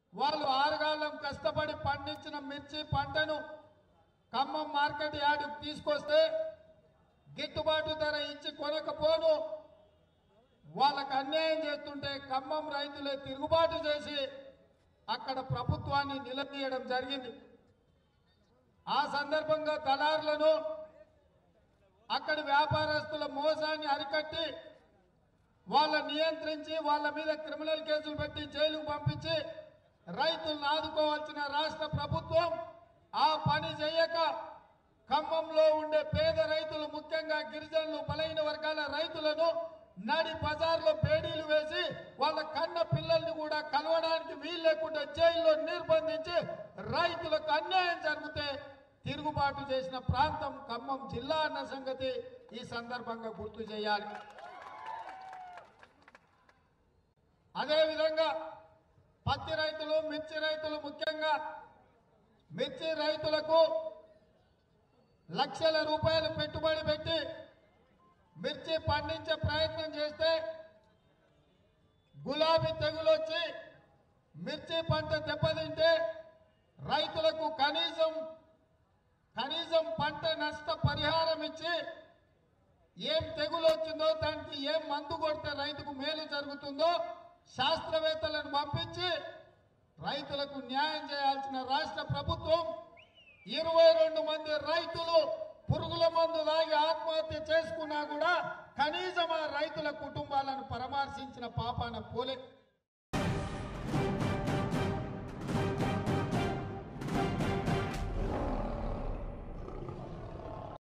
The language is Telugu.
వాళ్ళు ఆరుగాలం కష్టపడి పండించిన మిర్చి పంటను ఖమ్మం మార్కెట్ యార్డుకు తీసుకొస్తే గిట్టుబాటు ధర ఇచ్చి కొనకపోను వాళ్ళకు అన్యాయం చేస్తుంటే ఖమ్మం రైతులే తిరుగుబాటు చేసి అక్కడ ప్రభుత్వాన్ని నిలదీయడం జరిగింది ఆ సందర్భంగా దళారులను అక్కడి వ్యాపారస్తుల మోసాన్ని అరికట్టి వాళ్ళ నియంత్రించి వాళ్ళ మీద క్రిమినల్ కేసులు పెట్టి జైలుకు పంపించి రైతులను ఆదుకోవాల్సిన రాష్ట్ర ప్రభుత్వం ఆ పని చేయక ఖమ్మంలో ఉండే పేద రైతులు ముఖ్యంగా గిరిజనులు బలైన వర్గాల రైతులను నడి బజార్లో బేడీలు వేసి వాళ్ళ కన్న పిల్లల్ని కూడా కలవడానికి వీలు లేకుండా జైల్లో నిర్బంధించి రైతులకు అన్యాయం జరిగితే తిరుగుబాటు చేసిన ప్రాంతం ఖమ్మం జిల్లా అన్న సంగతి ఈ సందర్భంగా గుర్తు చేయాలి అదేవిధంగా పత్తి రైతులు మిర్చి రైతులు ముఖ్యంగా మిర్చి రైతులకు లక్షల రూపాయలు పెట్టుబడి పెట్టి మిర్చి పండించే ప్రయత్నం చేస్తే గులాబీ తెగులు వచ్చి మిర్చి పంట దెబ్బతింటే రైతులకు కనీసం కనీసం పంట నష్ట పరిహారం ఇచ్చి ఏం తెగులు వచ్చిందో దానికి ఏం మందు కొడితే రైతుకు మేలు జరుగుతుందో శాస్త్రవేత్తలను పంపించి రైతులకు న్యాయం చేయాల్సిన రాష్ట్ర ప్రభుత్వం ఇరవై రెండు మంది రైతులు పురుగుల మందు తాగి ఆత్మహత్య చేసుకున్నా కూడా కనీసం ఆ రైతుల కుటుంబాలను పరామర్శించిన పాపాన పోలే